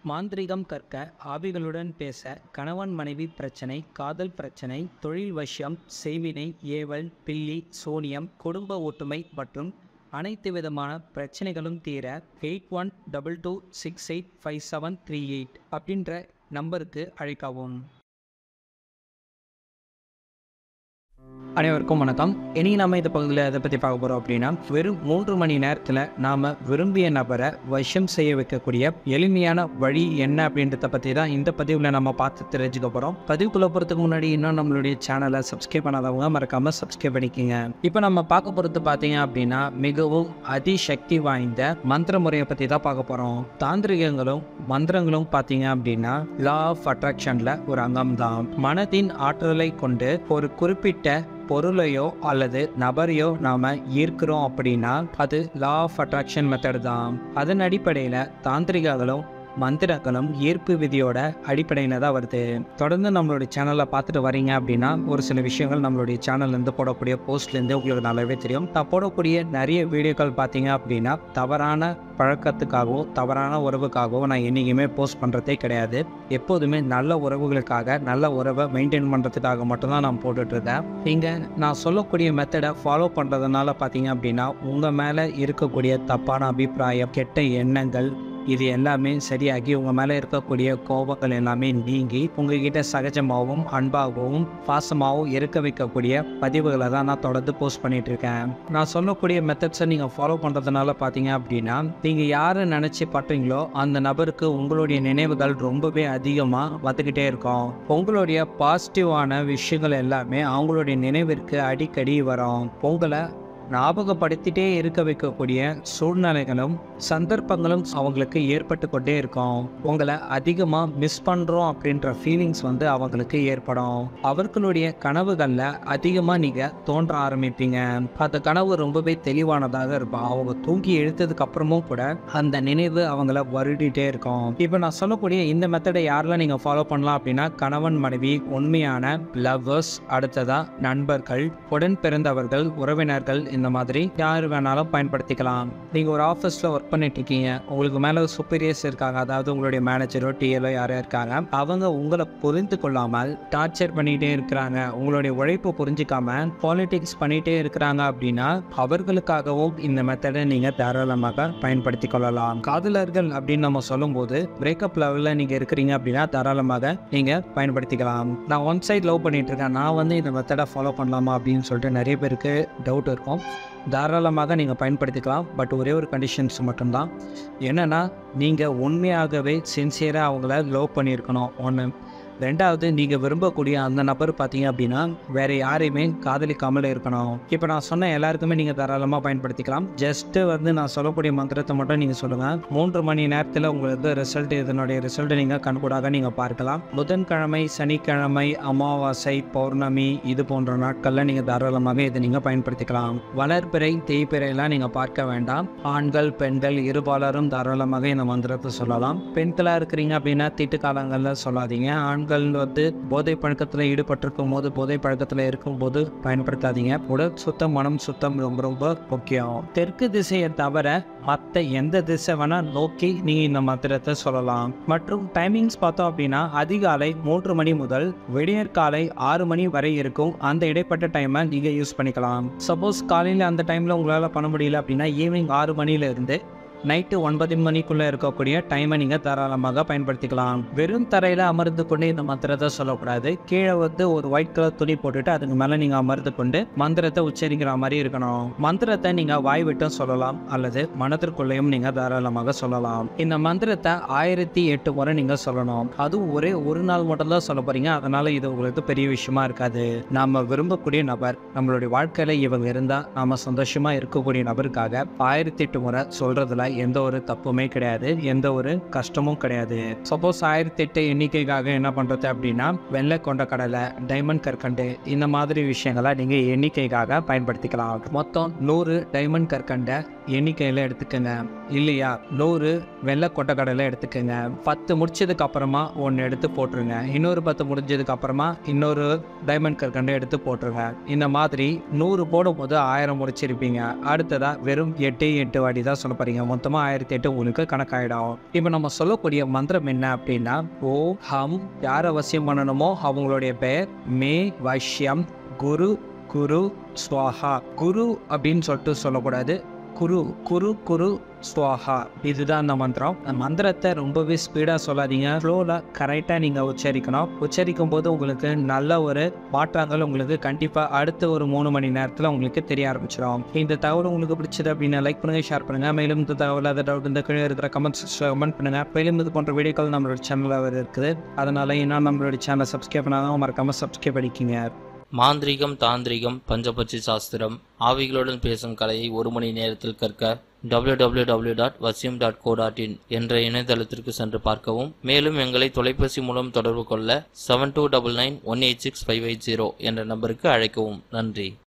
மாந்திரீகம் கற்க ஆவிகளுடன் பேச கணவன் மனைவி பிரச்சனை காதல் பிரச்சனை தொழில் வசியம் செய்வினை ஏவல் பில்லி சோனியம் குடும்ப ஒற்றுமை மற்றும் அனைத்து விதமான பிரச்சனைகளும் தீர eight one double two six eight five seven three eight அப்படின்ற நம்பருக்கு அழைக்கவும் அனைவருக்கும் வணக்கம் இனி நம்ம இந்த பகுதியில் எதை பற்றி பார்க்க போகிறோம் அப்படின்னா வெறும் மூன்று மணி நேரத்தில் நாம் விரும்பிய நபரை வசியம் செய்ய வைக்கக்கூடிய எளிமையான வழி என்ன அப்படின்றத பற்றி தான் இந்த பதிவில் நம்ம பார்த்து தெரிஞ்சுக்க போகிறோம் பதிவுக்குள்ளே போகிறதுக்கு முன்னாடி இன்னும் நம்மளுடைய சேனலை சப்ஸ்கிரைப் பண்ணாதவங்க மறக்காமல் சப்ஸ்கிரைப் பண்ணிக்கோங்க இப்போ நம்ம பார்க்க போகிறது பார்த்தீங்க அப்படின்னா மிகவும் அதிசக்தி வாய்ந்த மந்திர முறையை பற்றி தான் பார்க்க போகிறோம் தாந்திரிகங்களும் மந்திரங்களும் பார்த்தீங்க அப்படின்னா லா ஆஃப் அட்ராக்ஷனில் ஒரு அங்கம் தான் மனதின் ஆற்றலை கொண்டு ஒரு குறிப்பிட்ட பொருளையோ அல்லது நபரையோ நாம் ஈர்க்கிறோம் அப்படின்னா அது லா ஆஃப் அட்ராக்ஷன் மெத்தட் தான் அதன் அடிப்படையில் தாந்திரிகங்களும் மந்திரங்களும் ஈர்ப்பு விதியோட அடிப்படையில் தான் வருது தொடர்ந்து நம்மளுடைய சேனலை பார்த்துட்டு வரீங்க அப்படின்னா ஒரு சில விஷயங்கள் நம்மளுடைய சேனல்லேருந்து போடக்கூடிய போஸ்ட்லேருந்து உங்களுக்கு நல்லாவே தெரியும் நான் போடக்கூடிய நிறைய வீடியோக்கள் பார்த்தீங்க அப்படின்னா தவறான பழக்கத்துக்காகவோ தவறான உறவுக்காகவோ நான் என்றைக்குமே போஸ்ட் பண்ணுறதே கிடையாது எப்போதுமே நல்ல உறவுகளுக்காக நல்ல உறவை மெயின்டைன் பண்ணுறதுக்காக மட்டும்தான் நான் போட்டுட்ருக்கேன் இங்கே நான் சொல்லக்கூடிய மெத்தடை ஃபாலோ பண்ணுறதுனால பார்த்தீங்க அப்படின்னா உங்கள் மேலே இருக்கக்கூடிய தப்பான அபிப்பிராயம் கெட்ட எண்ணங்கள் இது எல்லாமே சரியாகி உங்கள் மேலே இருக்கக்கூடிய கோபங்கள் எல்லாமே நீங்கி உங்ககிட்ட சகஜமாகவும் அன்பாகவும் பாசமாகவும் இருக்க வைக்கக்கூடிய பதிவுகளை தான் நான் தொடர்ந்து போஸ்ட் பண்ணிட்டு இருக்கேன் நான் சொல்லக்கூடிய மெத்தட்ஸை நீங்கள் ஃபாலோ பண்ணுறதுனால பார்த்தீங்க அப்படின்னா நீங்கள் யாரை நினச்சி பட்டுறீங்களோ அந்த நபருக்கு உங்களுடைய நினைவுகள் ரொம்பவே அதிகமாக வந்துக்கிட்டே இருக்கும் உங்களுடைய பாசிட்டிவான விஷயங்கள் எல்லாமே அவங்களுடைய நினைவிற்கு அடிக்கடி வரும் உங்களை ஞாபகப்படுத்திட்டே இருக்க வைக்கக்கூடிய சூழ்நிலைகளும் சந்தர்ப்பங்களும் அவங்களுக்கு ஏற்பட்டு கொண்டே இருக்கும் உங்களை அதிகமாக மிஸ் பண்ணுறோம் அப்படின்ற ஃபீலிங்ஸ் வந்து அவங்களுக்கு ஏற்படும் அவர்களுடைய கனவுகளில் அதிகமாக நீங்கள் தோன்ற ஆரம்பிப்பீங்க அந்த கனவு ரொம்பவே தெளிவானதாக இருக்கும் அவங்க தூங்கி எழுத்ததுக்கு அப்புறமும் கூட அந்த நினைவு அவங்கள வருடிட்டே இருக்கும் இப்போ நான் சொல்லக்கூடிய இந்த மெத்தடை யாரெல்லாம் நீங்கள் ஃபாலோ பண்ணலாம் அப்படின்னா கணவன் மனைவி உண்மையான லவ்வர்ஸ் அடுத்ததா நண்பர்கள் உடன் பிறந்தவர்கள் உறவினர்கள் இந்த மாதிரி யார் வேணாலும் பயன்படுத்திக்கலாம் நீங்கள் ஒரு ஆஃபீஸில் ஒர்க் பண்ணிட்டு இருக்கீங்க உங்களுக்கு மேலே சுப்பீரியர்ஸ் இருக்காங்க அதாவது உங்களுடைய மேனேஜரோ டிஎலோ யாரோ இருக்காங்க அவங்க உங்களை புரிந்து கொள்ளாமல் டார்ச்சர் பண்ணிகிட்டே இருக்கிறாங்க உங்களுடைய உழைப்பு புரிஞ்சிக்காம பாலிடிக்ஸ் பண்ணிகிட்டே இருக்கிறாங்க அப்படின்னா அவர்களுக்காகவும் இந்த மெத்தடை நீங்கள் தாராளமாக பயன்படுத்தி கொள்ளலாம் காதலர்கள் அப்படின்னு நம்ம சொல்லும்போது பிரேக்கப் லெவலில் நீங்கள் இருக்கிறீங்க அப்படின்னா தாராளமாக நீங்கள் பயன்படுத்திக்கலாம் நான் ஒன் சைட் லவ் பண்ணிட்டு இருக்கேன் நான் வந்து இந்த மெத்தடை ஃபாலோ பண்ணலாமா அப்படின்னு சொல்லிட்டு நிறைய பேருக்கு டவுட் இருக்கும் தாராளமாக நீங்கள் பயன்படுத்திக்கலாம் பட் ஒரே ஒரு கண்டிஷன்ஸ் மட்டும்தான் என்னென்னா நீங்கள் உண்மையாகவே சின்சியராக அவங்கள லவ் பண்ணியிருக்கணும் ஒன்று ரெண்டாவது நீங்கள் விரும்பக்கூடிய அந்த நபர் பார்த்தீங்க அப்படின்னா வேறு யாரையுமே காதலிக்காமல் இருக்கணும் இப்போ நான் சொன்ன எல்லாருக்குமே நீங்கள் தாராளமாக பயன்படுத்திக்கலாம் ஜஸ்ட்டு வந்து நான் சொல்லக்கூடிய மந்திரத்தை மட்டும் நீங்கள் சொல்லுங்கள் மூன்று மணி நேரத்தில் உங்களுக்கு ரிசல்ட் இதனுடைய ரிசல்ட்டை நீங்கள் கண்கூடாக நீங்கள் பார்க்கலாம் புதன்கிழமை சனிக்கிழமை அமாவாசை பௌர்ணமி இது போன்ற நாட்களில் நீங்கள் தாராளமாக இதை நீங்கள் பயன்படுத்திக்கலாம் வளர்பிறை தேய்பிறையெல்லாம் நீங்கள் பார்க்க வேண்டாம் ஆண்கள் பெண்கள் இருபாலரும் தாராளமாக இந்த மந்திரத்தை சொல்லலாம் பெண்களாக இருக்கிறீங்க அப்படின்னா தீட்டு காலங்களில் சொல்லாதீங்க ஆண்கள் வந்து போதை பழக்கத்தில் ஈடுபட்டிருக்கும் போது போதை பழக்கத்தில் இருக்கும்போது பயன்படுத்தாதீங்க உடல் சுத்தம் மனம் சுத்தம் ரொம்ப ரொம்ப முக்கியம் தெற்கு திசையை தவிர மற்ற எந்த திசை வேணால் நோக்கி நீங்கள் இந்த மந்திரத்தை சொல்லலாம் மற்றும் டைமிங்ஸ் பார்த்தோம் அப்படின்னா அதிகாலை மூன்று மணி முதல் விடியற்காலை ஆறு மணி வரை இருக்கும் அந்த இடைப்பட்ட டைமை நீங்கள் யூஸ் பண்ணிக்கலாம் சப்போஸ் காலையில் அந்த டைமில் உங்களால் பண்ண முடியல அப்படின்னா ஈவினிங் ஆறு மணியிலிருந்து நைட்டு ஒன்பது மணிக்குள்ளே இருக்கக்கூடிய டைமை நீங்கள் தாராளமாக பயன்படுத்திக்கலாம் வெறும் தரையில் அமர்ந்து கொண்டு இந்த மந்திரத்தை சொல்லக்கூடாது கீழே வந்து ஒரு ஒயிட் கலர் துணி போட்டுட்டு அதுக்கு மேலே நீங்கள் அமர்ந்து கொண்டு மந்திரத்தை உச்சரிக்கிற மாதிரி இருக்கணும் மந்திரத்தை நீங்கள் வாய் விட்டும் சொல்லலாம் அல்லது மனதிற்குள்ளேயும் நீங்கள் தாராளமாக சொல்லலாம் இந்த மந்திரத்தை ஆயிரத்தி எட்டு முறை நீங்கள் சொல்லணும் அதுவும் ஒரே ஒரு நாள் மட்டும் தான் சொல்ல போறீங்க அதனால இது உங்களுக்கு பெரிய விஷயமா இருக்காது நாம விரும்பக்கூடிய நபர் நம்மளுடைய வாழ்க்கையில இவங்க இருந்தா நாம சந்தோஷமா இருக்கக்கூடிய நபருக்காக ஆயிரத்தி எட்டு முறை சொல்றதுல எந்த ஒரு தப்புமே கிடையாது எந்த ஒரு கஷ்டமும் கிடையாது சப்போஸ் ஆயிரத்தி எட்டு எண்ணிக்கைக்காக என்ன பண்றது அப்படின்னா வெள்ளை கொண்ட கடலை டைமண்ட் கற்கண்டு இந்த மாதிரி விஷயங்களை நீங்க எண்ணிக்கைக்காக பயன்படுத்திக்கலாம் மொத்தம் நூறு டைமண்ட் கற்கண்டை எண்ணிக்கையில் எடுத்துக்கோங்க இல்லையா நூறு வெள்ளை கொட்டக்கடலை எடுத்துக்கோங்க பத்து முடிச்சதுக்கு அப்புறமா ஒன்று எடுத்து போட்டுருங்க இன்னொரு பத்து முடிஞ்சதுக்கு அப்புறமா இன்னொரு டைமண்ட் கற்கண்டு எடுத்து போட்டுருங்க இந்த மாதிரி நூறு போடும்போது ஆயிரம் முடிச்சிருப்பீங்க அடுத்ததாக வெறும் எட்டு எட்டு வாட்டி தான் சொல்ல போறீங்க மொத்தமாக ஆயிரத்தி எட்டு உங்களுக்கு கணக்காயிடும் இப்போ நம்ம சொல்லக்கூடிய மந்திரம் என்ன அப்படின்னா ஓ ஹம் யாரை வசியம் பண்ணணுமோ அவங்களுடைய பெயர் மே வஷ்யம் குரு குரு ஸ்வாஹா குரு அப்படின்னு சொல்லிட்டு சொல்லக்கூடாது குரு குரு குரு ஸ்வாஹா இதுதான் அந்த மந்திரம் அந்த மந்திரத்தை ரொம்பவே ஸ்பீடாக சொல்லாதீங்க ஃப்ளோவில் கரெக்டாக நீங்கள் உச்சரிக்கணும் உச்சரிக்கும் போது உங்களுக்கு நல்ல ஒரு மாற்றங்கள் உங்களுக்கு கண்டிப்பாக அடுத்த ஒரு மூணு மணி நேரத்தில் உங்களுக்கு தெரிய ஆரம்பிச்சிடும் இந்த தகவல் உங்களுக்கு பிடிச்சது அப்படின்னா லைக் பண்ணுங்கள் ஷேர் பண்ணுங்கள் மேலும் இந்த தகவல் அதை டவுட் இந்த கீழே இருக்கிற கமெண்ட்ஸ் கமெண்ட் பண்ணுங்கள் மேலும் இது போன்ற வீடியோக்கள் நம்மளோட சேனலில் இருக்குது அதனால் இன்னும் நம்மளோட சேனலை சப்ஸ்கிரைப் பண்ணாதான் மறக்காமல் சப்ஸ்கிரைப் பண்ணிக்கிங்க மாந்திரிகம் தாந்திரிகம் பஞ்சபட்சி சாஸ்திரம் ஆவிகளுடன் பேசும் கலையை ஒரு மணி நேரத்தில் கற்க www.vasyum.co.in டாட் வசியம் டாட் கோ டாட் இன் என்ற இணையதளத்திற்கு சென்று பார்க்கவும் மேலும் எங்களை தொலைபேசி மூலம் தொடர்பு கொள்ள seven two double nine one eight six five eight zero என்ற நம்பருக்கு அழைக்கவும் நன்றி